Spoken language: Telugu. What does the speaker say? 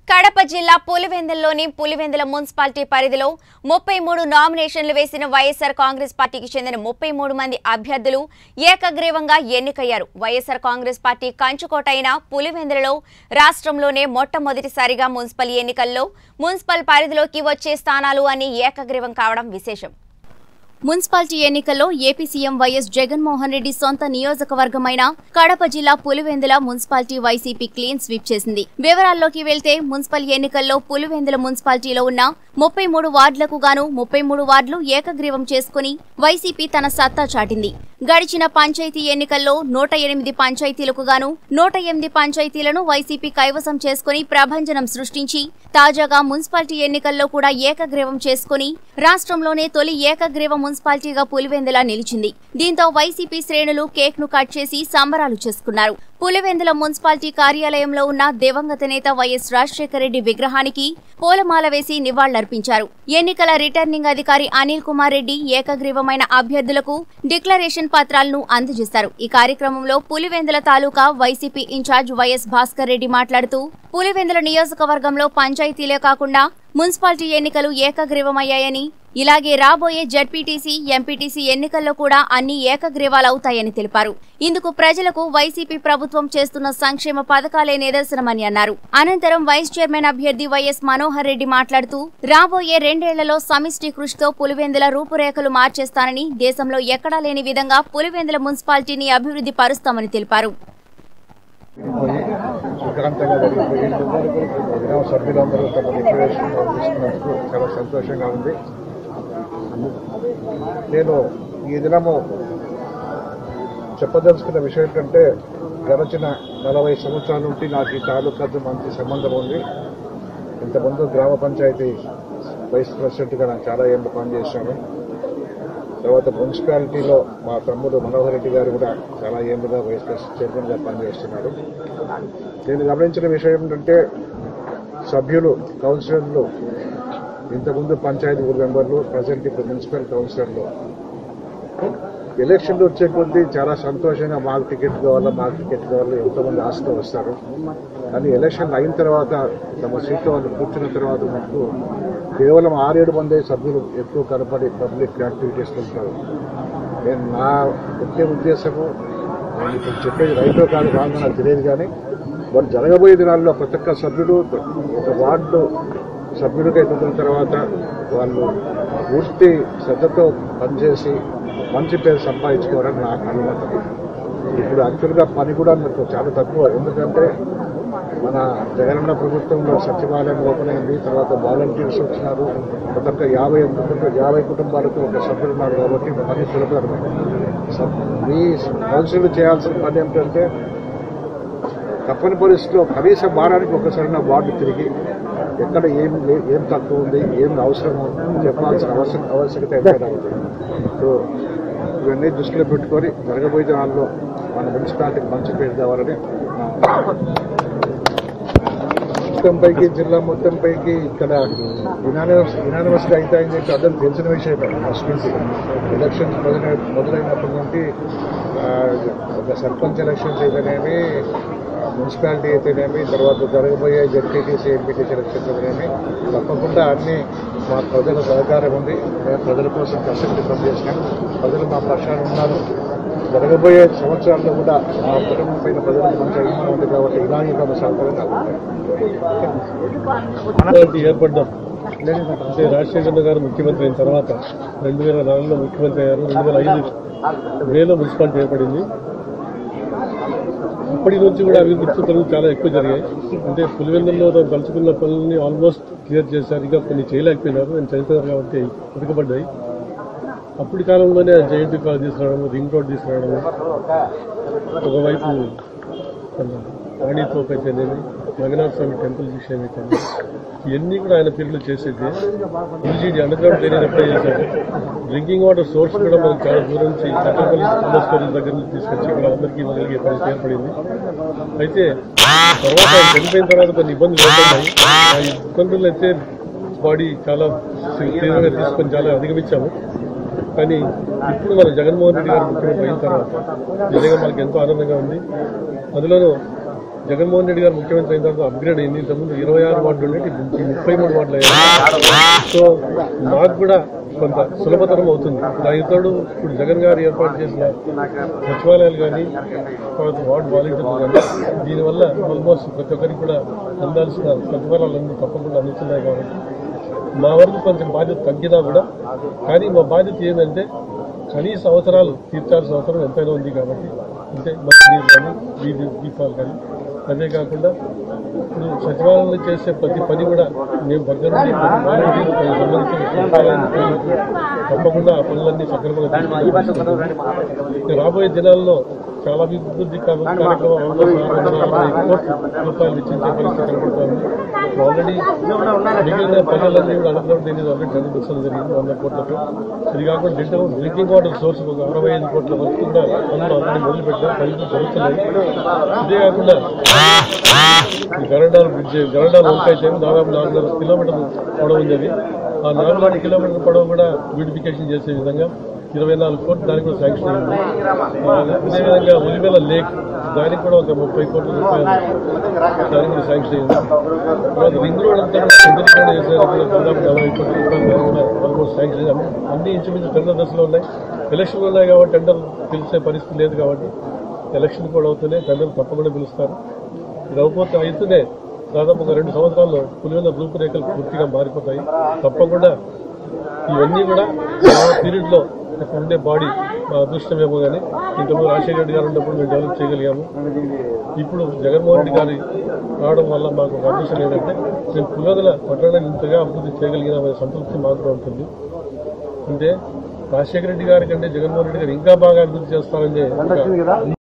కడప జిల్లా పులివెందుల్లోని పులివెందుల మున్సిపాలిటీ పరిధిలో ముప్పై మూడు నామినేషన్లు వేసిన వైఎస్సార్ కాంగ్రెస్ పార్టీకి చెందిన ముప్పై మూడు మంది అభ్యర్థులు ఏకగ్రీవంగా ఎన్నికయ్యారు వైఎస్సార్ కాంగ్రెస్ పార్టీ కంచుకోట అయిన పులివెందులలో రాష్ట్రంలోనే మొట్టమొదటిసారిగా మున్సిపల్ ఎన్నికల్లో మున్సిపల్ పరిధిలోకి వచ్చే స్థానాలు అని ఏకగ్రీవం కావడం విశేషం మున్సిపాలిటీ ఎన్నికల్లో AP CM YS Jaganmohan Reddy సొంత నియోజకవర్గమైన కడప జిల్లా Pulivendula municipality YCP clean sweep చేసింది వివరాల్లోకి వెళ్తే మున్సిపల్ ఎన్నికల్లో పులివెందుల మున్సిపాలిటీలో ఉన్న ముప్పై మూడు వార్డులకు గాను ముప్పై మూడు వార్డులు ఏకగ్రీవం చేసుకుని వైసీపీ తన సత్తా చాటింది గడిచిన పంచాయతీ ఎన్నికల్లో నూట ఎనిమిది పంచాయతీలకు గాను నూట ఎనిమిది పంచాయతీలను వైసీపీ కైవసం చేసుకుని ప్రభంజనం సృష్టించి తాజాగా మున్సిపాలిటీ ఎన్నికల్లో కూడా ఏకగ్రీవం చేసుకుని రాష్ట్రంలోనే తొలి ఏకగ్రీవ మున్సిపాలిటీగా పులివెందుల నిలిచింది దీంతో వైసీపీ శ్రేణులు కేక్ ను కట్ చేసి సంబరాలు చేసుకున్నారు పులివెందుల మున్సిపాలిటీ కార్యాలయంలో ఉన్న దివంగత నేత వైఎస్ రాజశేఖర రెడ్డి విగ్రహానికి పూలమాల వేసి నివాళులర్పించారు ఎన్నికల రిటర్నింగ్ అధికారి అనిల్ కుమార్ రెడ్డి ఏకగ్రీవమైన అభ్యర్థులకు డిక్లరేషన్ పత్రాలను అందజేశారు ఈ కార్యక్రమంలో Pulivendula taluka YCP incharge YS Bhaskar Reddy మాట్లాడుతూ పులివెందుల నియోజకవర్గంలో పంచాయతీలే కాకుండా మున్సిపాలిటీ ఎన్నికలు ఏకగ్రీవమయ్యాయని ఇలాగే రాబోయే జడ్పీటీసీ ఎంపీటీసీ ఎన్నికల్లో కూడా అన్ని ఏకగ్రీవాలవుతాయని తెలిపారు ఇందుకు ప్రజలకు వైసీపీ ప్రభుత్వం చేస్తున్న సంక్షేమ పథకాలే నిదర్శనమని అన్నారు అనంతరం వైస్ చైర్మన్ అభ్యర్థి వైఎస్ మనోహర్ రెడ్డి మాట్లాడుతూ రాబోయే రెండేళ్లలో సమిష్టి కృషితో పులివెందుల రూపురేఖలు మార్చేస్తానని దేశంలో ఎక్కడా లేని విధంగా పులివెందుల మున్సిపాలిటీని అభివృద్ధి పరుస్తామని తెలిపారు పోయి సుఖాంతంగా జరిగిపోయి గ్రామ సభ్యులందరూ తమ డిక్లరేషన్ తీసుకున్నందుకు చాలా సంతోషంగా ఉంది నేను ఈ దినము చెప్పదలుచుకున్న విషయం ఏంటంటే గడచిన నలభై సంవత్సరాల నుండి నాకు ఈ తాలూకాతో మంచి సంబంధం ఉంది ఇంతకుముందు గ్రామ పంచాయతీ వైస్ ప్రెసిడెంట్గా నాకు చాలా ఏళ్ళు పనిచేశాను తర్వాత మున్సిపాలిటీలో మా తమ్ముడు మనోహర్ రెడ్డి గారు కూడా చాలా ఏళ్ళుగా వైస్ ప్రెసిడెంట్ చైర్మన్ గా పనిచేస్తున్నారు నేను గమనించిన విషయం ఏంటంటే సభ్యులు కౌన్సిలర్లు ఇంతకుముందు పంచాయతీ బోర్డు మెంబర్లు ప్రజెంట్ ఇప్పుడు మున్సిపల్ కౌన్సిలర్లు ఎలక్షన్లు వచ్చే కొద్దీ చాలా సంతోషంగా మాకు టికెట్ కావాలా మాకు టికెట్ కావాలా ఎంతోమంది ఆశతో వస్తారు కానీ ఎలక్షన్ అయిన తర్వాత తమ సీట్లో వాళ్ళు కూర్చున్న తర్వాత మటుకు కేవలం ఆరేడు మంది సభ్యులు ఎక్కువ కనపడి పబ్లిక్ యాక్టివిటీస్ ఉంటారు నేను నా ముఖ్య ఉద్దేశము నేను ఇప్పుడు చెప్పేది రైటో కాదు కాదు నాకు తెలియదు కానీ వారు జరగబోయే దినాల్లో ప్రతి ఒక్క సభ్యుడు ఒక వార్డు సభ్యుడిగా ఎదుగుతున్న తర్వాత వాళ్ళు పూర్తి శ్రద్ధతో పనిచేసి మంచి పేరు సంపాదించుకోవాలని నాకు అనుమతం ఇప్పుడు యాక్చువల్గా పని కూడా నాకు చాలా తక్కువ ఎందుకంటే మన జగనన్న ప్రభుత్వంలో సచివాలయం ఓపెన్ అయింది తర్వాత వాలంటీర్స్ వచ్చినారు ప్రతి ఒక్క యాభై కుటుంబ యాభై కుటుంబాలకు ఒక సభ్యులు ఉన్నారు కాబట్టి పని సులభతరమైంది సబ్- మీ కౌన్సిల్ చేయాల్సిన పని ఏమిటంటే తప్పని పరిస్థితిలో కనీసం వారానికి ఒకసారి నా వార్డు తిరిగి ఎక్కడ ఏం లే- ఏం తక్కువ ఉంది ఏం అవసరమో చెప్పాల్సిన అవసరం ఆవశ్యకత ఎంతైనా ఉంది సో ఇవన్నీ దృష్టిలో పెట్టుకొని జరగబోయే దినాల్లో మన మున్సిపాలిటీకి మంచి పేరు కావాలని మొత్తం పైకి జిల్లా మొత్తం పైకి ఇక్కడ యునానిమస్ యునానిమస్ గా అవుతాయని చెప్పి అందరూ తెలిసిన విషయమే ఫస్ట్ నుంచి ఎలక్షన్స్ మొదలై మొదలైనప్పటి నుండి ఆ, ఒక సర్పంచ్ ఎలక్షన్స్ అయితేనేమి మున్సిపాలిటీ అయితేనేమి తర్వాత జరగబోయే జడ్పీటీసీ ఎంపీటీసీ ఎలక్షన్స్ అయితేనేమి తప్పకుండా అన్ని మా ప్రజల సహకారం ఉంది మేము ప్రజల కోసం కష్టపడి పనిచేసినాం ప్రజలు మా పక్షాన ఉన్నారు జరగబోయే సంవత్సరాల్లో కూడా మా కుటుంబం పైన ప్రజలకు మంచి అభిమానం ఉంది కాబట్టి ఇలాగే కొనసాగుతారని అనుకుంటున్నాను మున్సిపాలిటీ ఏర్పడ్డాం అంటే రాజశేఖర గారు ముఖ్యమంత్రి అయిన తర్వాత రెండు వేల నాలుగులో ముఖ్యమంత్రి అయ్యారు రెండు వేల ఐదు మేలో మున్సిపాలిటీ ఏర్పడింది అప్పటి నుంచి కూడా అభివృద్ధి పనులు చాలా ఎక్కువ జరిగాయి అంటే పులివెందుల్లో తాము కలుసుకున్న పనులని ఆల్మోస్ట్ క్లియర్ చేశారు ఇంకా కొన్ని చేయలేకపోయినారు నేను చనిపోయారు కాబట్టి వెనుకబడ్డాయి అప్పటి కాలంలోనే జయంతి కాల్ తీసుకురావడం రింగ్ రోడ్ తీసుకురావడం ఒకవైపు వాణి తోపు అయితేనేమి రంగనాథ స్వామి టెంపుల్ విషయం అయితేనేమి ఇవన్నీ కూడా ఆయన పేర్లు చేసేది యూజీడీ అండర్గ్రౌండ్ డ్రైనేజ్ అప్లై చేశారు డ్రింకింగ్ వాటర్ సోర్స్ కూడా మనకి చాలా దూరం నుంచి చట్టపల్లి ఇండస్ట్రియల్ దగ్గర నుంచి తీసుకొచ్చి ఇక్కడ అందరికీ ఇవ్వగలిగే పరిస్థితి ఏర్పడింది అయితే తర్వాత ఆయన చనిపోయిన తర్వాత కొన్ని ఇబ్బందులు ఏర్పడ్డాయి ఆ ఇబ్బందులు అయితే బాడీ చాలా తీవ్రంగా తీసుకొని చాలా అధిగమించాము కానీ ఇప్పుడు మన జగన్మోహన్ రెడ్డి గారు ముఖ్యమంత్రి అయిన తర్వాత నిజంగా మనకి ఎంతో ఆనందంగా ఉంది అందులోనూ జగన్మోహన్ రెడ్డి గారు ముఖ్యమంత్రి అయిన తర్వాత అప్గ్రేడ్ అయింది ఇంతకుముందు ఇరవై ఆరు వార్డులు ఉండేది ఇప్పుడు ముప్పై మూడు వార్డులు అయ్యాయి సో మాకు కూడా కొంత సులభతరం అవుతుంది దానితోడు ఇప్పుడు జగన్ గారు ఏర్పాటు చేసిన సచివాలయాలు కానీ తర్వాత వార్డు వాలంటీర్లు కానీ దీనివల్ల ఆల్మోస్ట్ ప్రతి ఒక్కరికి కూడా అందాల్సిన సచివాలయాలన్నీ తప్పకుండా అందుతున్నాయి కాబట్టి మా వరకు కొంచెం బాధ్యత తగ్గినా కూడా కానీ మా బాధ్యత ఏంటంటే కనీస అవసరాలు తీర్చాల్సిన అవసరం ఎంతైనా ఉంది కాబట్టి అంటే మంచినీరు కానీ వీధి దీపాలు కానీ అదే కాకుండా ఇప్పుడు సచివాలయంలో చేసే ప్రతి పని కూడా మేము దగ్గర నుండి ప్రతి వాలంటీర్ దానికి సంబంధించిన సచివాలయానికి పోయి తప్పకుండా ఆ పనులన్నీ సక్రమంగా తీసుకునే పరిస్థితి ఉంది. ఇక రాబోయే దినాల్లో చాలా అభివృద్ధి కా- కార్యక్రమం ఆల్మోస్ట్ ఆరు వందల అరవై కోట్ల రూపాయలు వెచ్చించే పరిస్థితి కనబడుతోంది ఆల్రెడీ మిగిలిన పనులన్నీ కూడా అనుకున్నప్పుడు దీన్ని ఆల్రెడీ టెన్ పర్సెంట్ జరిగింది వంద కోట్లతో ఇది కాకుండా డ్రింకింగ్ డ్రింకింగ్ వాటర్ సోర్స్ ఒక అరవై ఐదు కోట్ల వరకు కూడా పనులు ఆల్రెడీ మొదలు పెట్టాం పనులు జరుగుతున్నాయి ఇదే కాకుండా ఈ గరడాల బ్రిడ్జ్ గరడాల వంక అయితే దాదాపు నాలుగున్నర కిలోమీటర్లు పొడవు ఉంది అది ఆ నాలుగున్నర కిలోమీటర్ల పొడవు కూడా బ్యూటిఫికేషన్ చేసే విధంగా ఇరవై నాలుగు కోట్లు దానికి కూడా శాంక్షన్ అయింది అలాగే అదేవిధంగా ఉలివెల లేక్ దానికి కూడా ఒక ముప్పై కోట్ల రూపాయలు దానికి కూడా శాంక్షన్ అయింది తర్వాత రింగ్ రోడ్ అంతా కూడా సుందరీకరణ చేసేందుకు కూడా దాదాపు నలభై కోట్ల రూపాయలు దానికి కూడా ఆల్మోస్ట్ శాంక్షన్ అయింది అన్ని- అన్ని ఇంచుమించు టెండర్ దశలో ఉన్నాయి ఎలక్షన్లు ఉన్నాయి కాబట్టి టెండర్ పిలిచే పరిస్థితి లేదు కాబట్టి ఎలక్షన్ కూడా అవుతున్నాయి టెండర్ తప్పకుండా పిలుస్తారు ఇది అవపోతే అయితేనే దాదాపు ఒక రెండు సంవత్సరాల్లో పులివెంద రూపురేఖలు పూర్తిగా మారిపోతాయి తప్పకుండా ఇవన్నీ కూడా ఆ పీరియడ్ లో ఇక్కడ ఉండే బాడీ మా అదృష్టమేమో కానీ ఇంతకుముందు రాజశేఖర రెడ్డి గారు ఉన్నప్పుడు మేము డెవలప్ చేయగలిగాము ఇప్పుడు జగన్మోహన్ రెడ్డి గారి రావడం వల్ల మాకు ఒక అదృష్టం ఏంటంటే మేము పులివెందుల పట్టణాన్ని ఇంతగా అభివృద్ధి చేయగలిగినామనే సంతృప్తి మాకు కూడా ఉంటుంది అంటే రాజశేఖర రెడ్డి గారి కంటే జగన్మోహన్ రెడ్డి గారు ఇంకా బాగా అభివృద్ధి చేస్తారనే ఒక